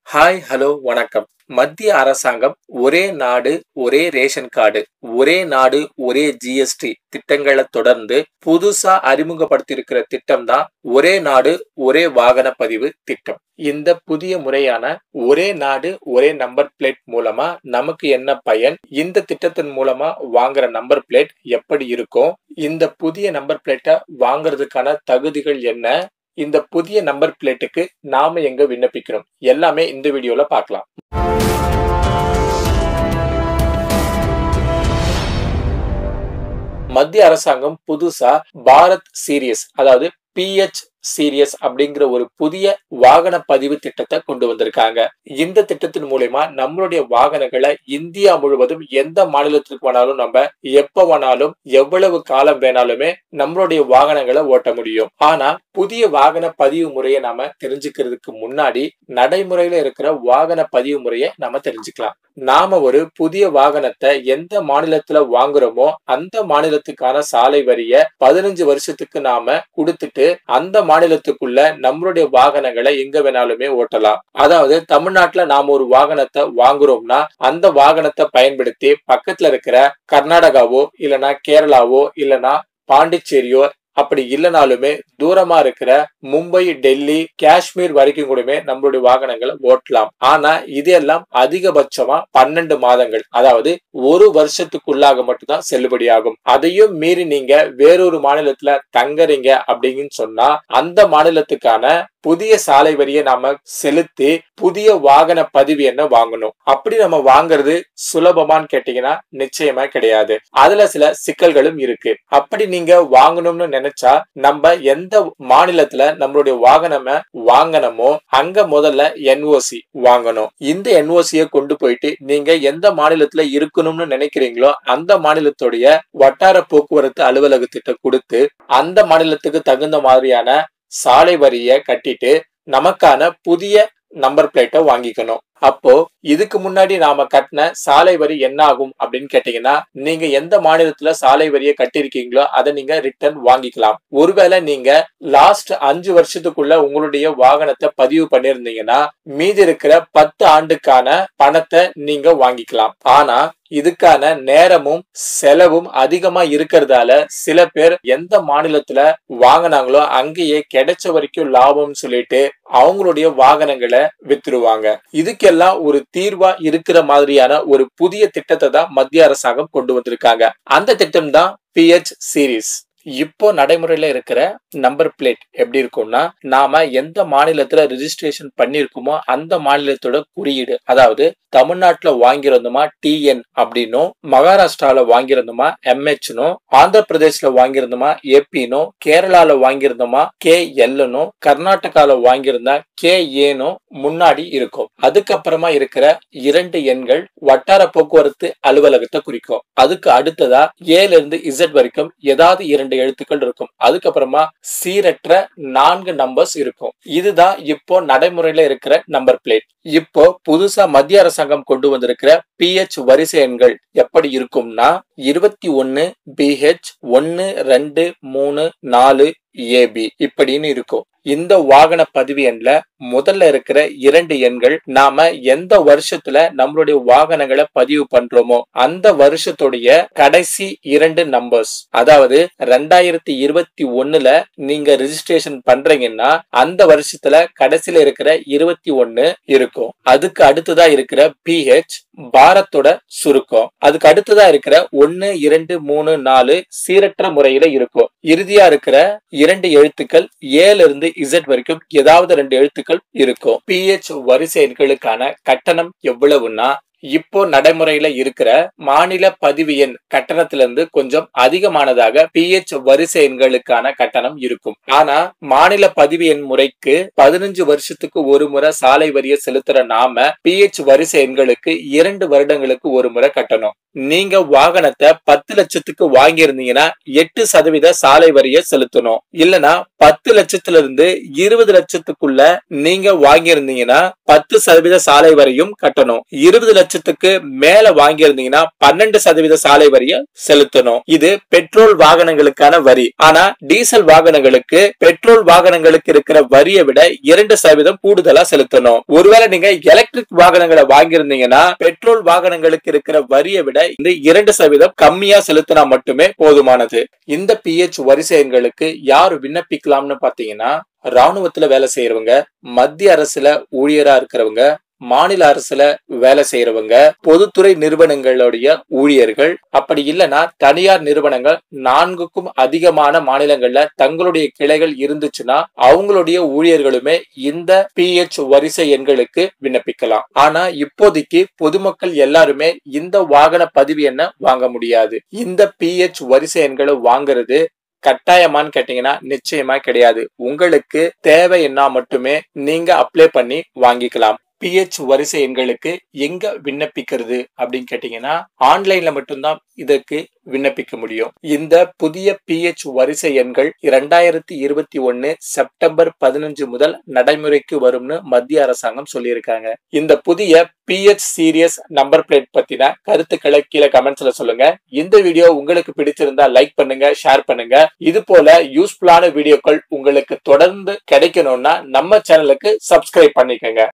hi hello வணக்கம் மத்திய அரசாங்கம் ஒரே நாடு ஒரே ரேஷன் கார்டு ஒரே நாடு ஒரே ஜிஎஸ்டி திட்டங்களை தொடர்ந்து புதுசா அறிமுகப்படுத்தியிருக்கிற திட்டம் தான் ஒரே நாடு ஒரே வாகன பதிவு திட்டம் இந்த புதிய முறையான ஒரே நாடு ஒரே நம்பர் பிளேட் மூலமா நமக்கு என்ன பயன் இந்த திட்டத்தின் மூலமா வாங்குற நம்பர் பிளேட் எப்படி இருக்கும் இந்த புதிய நம்பர் பிளேட்டை வாங்குறதுக்கான தகுதிகள் என்ன இந்த புதிய நம்பர் பிளேட்டுக்கு நாம எங்க விண்ணப்பிக்கிறோம் எல்லாமே இந்த வீடியோல பார்க்கலாம் மத்திய அரசாங்கம் புதுசா பாரத் சீரியஸ் அதாவது பிஹெச் சீரியஸ் அப்படிங்கிற ஒரு புதிய வாகன பதிவு திட்டத்தை கொண்டு வந்திருக்காங்க இந்த திட்டத்தின் மூலயமா நம்மளுடைய வாகனங்களை இந்தியா முழுவதும் எந்த மாநிலத்திற்கு வேணாலும் நம்ம எப்ப வேணாலும் எவ்வளவு காலம் வேணாலுமே நம்மளுடைய வாகனங்களை ஓட்ட முடியும் ஆனா புதிய வாகன பதிவு முறையை நாம தெரிஞ்சுக்கிறதுக்கு முன்னாடி நடைமுறையில இருக்கிற வாகன பதிவு முறையை நாம தெரிஞ்சுக்கலாம் நாம ஒரு புதிய வாகனத்தை எந்த மாநிலத்துல வாங்குறோமோ அந்த மாநிலத்துக்கான சாலை வரிய பதினஞ்சு வருஷத்துக்கு நாம கொடுத்துட்டு அந்த மாநிலத்துக்குள்ள நம்மளுடைய வாகனங்களை எங்க வேணாலுமே ஓட்டலாம் அதாவது தமிழ்நாட்டுல நாம ஒரு வாகனத்தை வாங்குறோம்னா அந்த வாகனத்தை பயன்படுத்தி பக்கத்துல இருக்கிற கர்நாடகாவோ இல்லனா கேரளாவோ இல்லனா பாண்டிச்சேரியோ அப்படி இல்லைனாலுமே தூரமா இருக்கிற மும்பை டெல்லி காஷ்மீர் வரைக்கும் கூடமே நம்மளுடைய வாகனங்களை ஓட்டலாம் ஆனா இதெல்லாம் அதிகபட்சமா பன்னெண்டு மாதங்கள் அதாவது ஒரு வருஷத்துக்குள்ளாக மட்டும்தான் செல்லுபடியாகும் அதையும் மீறி நீங்க வேறொரு மாநிலத்துல தங்குறீங்க அப்படின்னு சொன்னா அந்த மாநிலத்துக்கான புதிய சாலை வரியை நாம செலுத்தி புதிய வாகன பதிவு என்ன வாங்கணும் அப்படி நம்ம வாங்குறது சுலபமான்னு கேட்டீங்கன்னா நிச்சயமா கிடையாது அதுல சில சிக்கல்களும் இருக்கு அப்படி நீங்க வாங்கணும்னு நினைச்சா நம்ம எந்த மாநிலத்துல நம்மளுடைய வாகனம வாங்கணுமோ அங்க முதல்ல என்ஓசி வாங்கணும் இந்த என்ஓசிய கொண்டு போயிட்டு நீங்க எந்த மாநிலத்துல இருக்கணும்னு நினைக்கிறீங்களோ அந்த மாநிலத்துடைய வட்டார போக்குவரத்து அலுவலகத்திட்ட கொடுத்து அந்த மாநிலத்துக்கு தகுந்த மாதிரியான சாலை வரிய கட்டிட்டு நமக்கான புதிய நம்பர் பிளேட்டை வாங்கிக்கணும் அப்போ இதுக்கு முன்னாடி நாம கட்டின சாலை வரி என்ன ஆகும் அப்படின்னு கேட்டீங்கன்னா நீங்க எந்த மாநிலத்துல சாலை வரியை கட்டிருக்கீங்களோ அதை நீங்க ரிட்டர்ன் வாங்கிக்கலாம் ஒருவேளை நீங்க லாஸ்ட் அஞ்சு வருஷத்துக்குள்ள உங்களுடைய வாகனத்தை பதிவு பண்ணிருந்தீங்கன்னா மீதி இருக்கிற பத்து ஆண்டுக்கான பணத்தை நீங்க வாங்கிக்கலாம் ஆனா இதுக்கான நேரமும் செலவும் அதிகமா இருக்கிறதால சில பேர் எந்த மாநிலத்துல வாங்கினாங்களோ அங்கேயே கிடைச்ச வரைக்கும் லாபம்னு சொல்லிட்டு அவங்களுடைய வாகனங்களை வித்துருவாங்க இதுக்கெல்லாம் ஒரு தீர்வா இருக்கிற மாதிரியான ஒரு புதிய திட்டத்தை தான் மத்திய அரசாங்கம் கொண்டு வந்திருக்காங்க அந்த திட்டம் தான் பிஹெச் சீரீஸ் இப்போ நடைமுறையில இருக்கிற நம்பர் பிளேட் எப்படி இருக்கும்னா நாம எந்த மாநிலத்துல ரிஜிஸ்ட்ரேஷன் பண்ணிருக்கோமோ அந்த மாநிலத்தோட குறியீடு அதாவது தமிழ்நாட்டுல வாங்கியிருந்தோமா டிஎன் அப்படின்னும் மகாராஷ்டிரால வாங்கியிருந்தோமா எம்ஹெச்னும் ஆந்திர பிரதேஷ்ல வாங்கியிருந்தோமா ஏபினும் கேரளால வாங்கியிருந்தோமா கே எல்னும் கர்நாடகால வாங்கியிருந்தா கே ஏனும் முன்னாடி இருக்கும் அதுக்கப்புறமா இருக்கிற இரண்டு எண்கள் வட்டார போக்குவரத்து அலுவலகத்தை குறிக்கும் அதுக்கு அடுத்ததா ஏல இருந்து இசட் வரைக்கும் ஏதாவது இரண்டு எழுத்துக்கள் இருக்கும் அதுக்கப்புறமா சீரற்ற நான்கு நம்பர்ஸ் இருக்கும் இதுதான் இப்போ நடைமுறையில இருக்கிற நம்பர் பிளேட் இப்போ புதுசா மத்திய அரசாங்கம் கொண்டு வந்திருக்கிற பிஹெச் வரிசை எண்கள் எப்படி இருக்கும்னா இருபத்தி ஒன்னு பிஹெச் ஒன்னு ரெண்டு மூணு நாலு ஏபி இப்படின்னு இருக்கும் இந்த வாகன பதிவு எண்ல முதல்ல இருக்கிற இரண்டு எண்கள் நாம எந்த வருஷத்துல நம்மளுடைய வாகனங்களை பதிவு பண்றோமோ அந்த வருஷத்துடைய கடைசி இரண்டு நம்பர்ஸ் அதாவது ரெண்டாயிரத்தி இருபத்தி ஒண்ணுல நீங்க ரிஜிஸ்ட்ரேஷன் பண்றீங்கன்னா அந்த வருஷத்துல கடைசியில இருக்கிற இருபத்தி ஒன்னு இருக்கும் அதுக்கு அடுத்ததா இருக்கிற பிஹெச் பாரத்தோட சுருக்கம் அதுக்கு அடுத்ததா இருக்கிற ஒன்னு இரண்டு மூணு நாலு சீரற்ற முறையில இருக்கும் இறுதியா இருக்கிற இரண்டு எழுத்துக்கள் ஏல இருந்து இசட் வரைக்கும் ஏதாவது ரெண்டு எழுத்துக்கள் இருக்கும் பிஹெச் வரிசை எண்களுக்கான கட்டணம் எவ்வளவுன்னா இப்போ நடைமுறையில இருக்கிற மாநில பதிவு எண் கட்டணத்திலிருந்து கொஞ்சம் அதிகமானதாக பிஹெச் வரிசை எண்களுக்கான கட்டணம் இருக்கும் ஆனா மாநில பதிவு எண் முறைக்கு பதினஞ்சு வருஷத்துக்கு ஒரு முறை சாலை வரியை செலுத்துற நாம பிஹெச் வரிசை எண்களுக்கு இரண்டு வருடங்களுக்கு ஒரு முறை கட்டணும் நீங்க வாகனத்தை பத்து லட்சத்துக்கு வாங்கியிருந்தீங்கன்னா எட்டு சதவீத சாலை வரியை செலுத்தணும் இல்லனா பத்து லட்சத்துல இருந்து இருபது லட்சத்துக்குள்ள நீங்க வாங்கியிருந்தீங்கன்னா பத்து சதவீத சாலை வரியும் கட்டணும் இருபது லட்சத்துக்கு மேல வாங்கியிருந்தீங்கன்னா பன்னெண்டு சதவீத சாலை வரியை செலுத்தணும் இது பெட்ரோல் வாகனங்களுக்கான வரி ஆனா டீசல் வாகனங்களுக்கு பெட்ரோல் வாகனங்களுக்கு இருக்கிற வரியை விட இரண்டு சதவீதம் கூடுதலா செலுத்தணும் ஒருவேளை நீங்க எலக்ட்ரிக் வாகனங்களை வாங்கியிருந்தீங்கன்னா பெட்ரோல் வாகனங்களுக்கு இருக்கிற வரியை விட இந்த இரண்டு சதவீதம் கம்மியா செலுத்தினா மட்டுமே போதுமானது இந்த பிஹெச் வரிசை எண்களுக்கு யார் விண்ணப்பிக்கலாம்னு பாத்தீங்கன்னா ராணுவத்துல வேலை செய்யறவங்க மத்திய அரசுல ஊழியரா இருக்கிறவங்க மாநில அரசுல வேலை செய்யறவங்க பொதுத்துறை நிறுவனங்களுடைய ஊழியர்கள் அப்படி இல்லைன்னா தனியார் நிறுவனங்கள் நான்குக்கும் அதிகமான மாநிலங்கள்ல தங்களுடைய கிளைகள் இருந்துச்சுன்னா அவங்களுடைய ஊழியர்களுமே இந்த பிஹெச் வரிசை எண்களுக்கு விண்ணப்பிக்கலாம் ஆனா இப்போதைக்கு பொதுமக்கள் எல்லாருமே இந்த வாகன பதிவு எண்ணை வாங்க முடியாது இந்த பிஹெச் வரிசை எண்களை வாங்குறது கட்டாயமான்னு கேட்டீங்கன்னா நிச்சயமா கிடையாது உங்களுக்கு தேவை என்ன மட்டுமே நீங்க அப்ளை பண்ணி வாங்கிக்கலாம் பிஹெச் வரிசை எண்களுக்கு எங்க விண்ணப்பிக்கிறது அப்படின்னு கேட்டீங்கன்னா ஆன்லைன்ல மட்டும்தான் இதற்கு விண்ணப்பிக்க முடியும் இந்த புதிய பிஹெச் வரிசை எண்கள் இரண்டாயிரத்தி இருபத்தி ஒன்னு செப்டம்பர் பதினஞ்சு முதல் நடைமுறைக்கு வரும்னு மத்திய அரசாங்கம் சொல்லியிருக்காங்க இந்த புதிய பிஹெச் சீரியஸ் நம்பர் பிளேட் பத்தின கருத்துக்களை கீழே கமெண்ட்ஸ்ல சொல்லுங்க இந்த வீடியோ உங்களுக்கு பிடிச்சிருந்தா லைக் பண்ணுங்க ஷேர் பண்ணுங்க இது போல யூஸ்ஃபுல்லான வீடியோக்கள் உங்களுக்கு தொடர்ந்து கிடைக்கணும்னா நம்ம சேனலுக்கு சப்ஸ்கிரைப் பண்ணிக்கோங்க